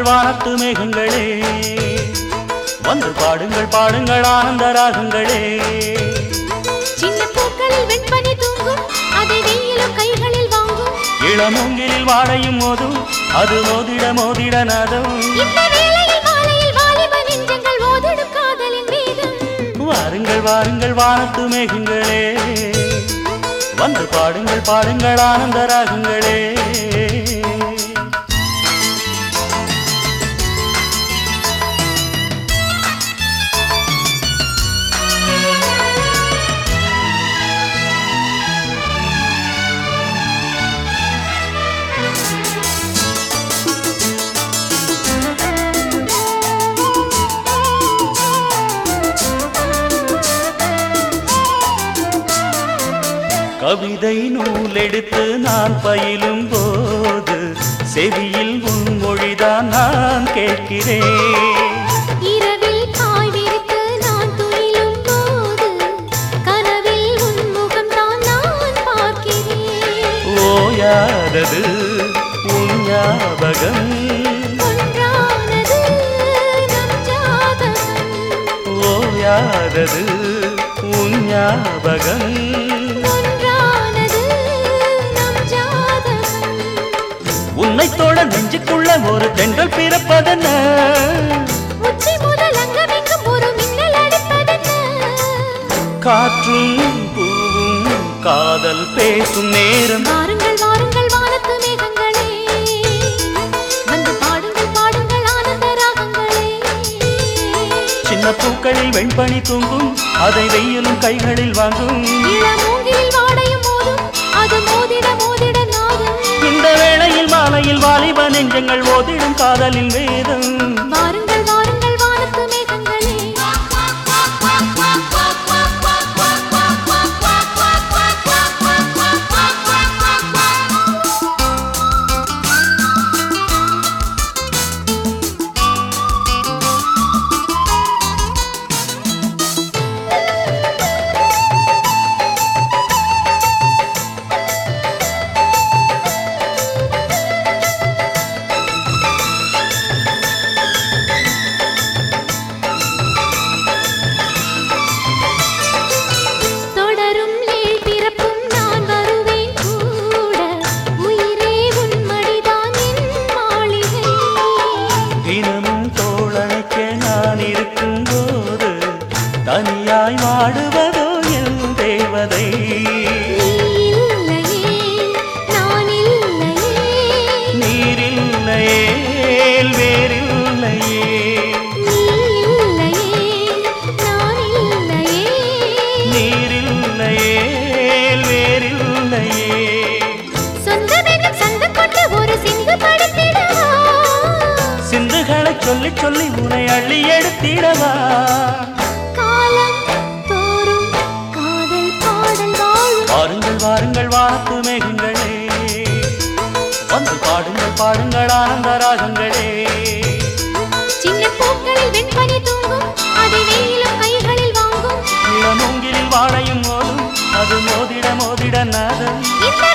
வாருங்கள் வானத்து மேகங்களே வந்து பாடுங்கள் பாடுங்கள் ஆனந்த ராகங்களே சின்ன பூக்களில் வெண்பனி தூங்கும் அதை வெயிலும் கைகளில் வாங்கும் இளமூங்கிலில் வாழையும் மோதும் அது மோதிட மோதிட நாதம் இந்த வேளையில் மாலையில் வாலிப நெஞ்சங்கள் ஓதிடும் காதலின் வேகம் வாருங்கள் வாருங்கள் வானத்து மேகங்களே வந்து பாடுங்கள் பாடுங்கள் ஆனந்த ராகங்களே கவிதை நூலெடுத்து நான் பயிலும் போது செவியில் உன் மொழிதான் நான் கேட்கிறேன் இரவில் பாய் விரித்து நான் துயிலும் போது கனவில் உன் முகம் தான் நான் பார்க்கிறேன் ஓயாதது உன் ஞாபகம் ஒன்றானது நம் ஜாதகம் ஓயாதது உன் ஞாபகம் ஒன்றானது நம் ஜாதகம் உன்னை தோட நெஞ்சுக்குள்ள ஒரு தென்றல் பிறப்பதென்ன உச்சி முதல் அங்கமெங்கும் ஒரு மின்னல் அடிப்பதென்ன காற்றும் பூவும் காதல் பேசும் நேரம் வாருங்கள் வாருங்கள் வானத்து மேகங்களே வந்து பாடுங்கள் பாடுங்கள் ஆனந்த ராகங்களே சின்ன பூக்களில் வெண்பனி தூங்கும் அதை வெயிலும் கைகளில் வாங்கும் இளமூங்கிலில் வாடையும் மோதும் அது மோதிட மோதிட நாடும் இந்த வேளையில் மாலையில் வாலிப நெஞ்சங்கள் ஓதிடும் காதலின் வேதம் வாருங்கள் வாருங்கள் வானத்து மேகங்களே தொடரும் லேல் பிறப்பும் நான் வருவேன் கூட உயிரே உன் மடிதான் என் மாளிகை தினமும் தோழனைக்க நான் இருக்கும் போது தனியாய் வாடுவதோ என் தேவதை நீ இல்லையே நான் இல்லையே நீரில்லையே வேறில்லையே நீ இல்லையே நான் இல்லையே நீரில்லையே வேறில்லையே சொந்தமெனும் சங்கு கொண்டு ஒரு சிந்து படுத்திடவா சிந்துகளை சொல்லி சொல்லி உனை அள்ளி எடுத்திடவா காலம் தோறும் காதல் பாடல் வாழும் வாருங்கள் வாருங்கள் வானத்து மேகங்களே வந்து பாடுங்கள் பாடுங்கள் ஆனந்த ராகங்களே சின்ன பூக்களில் வெண்பனி தூங்கும் அதை வெயிலும் கைகளில் வாங்கும் இளமூங்கிலில் வாழையும் மோதும் அது மோதிட மோதிட நாதம் இந்த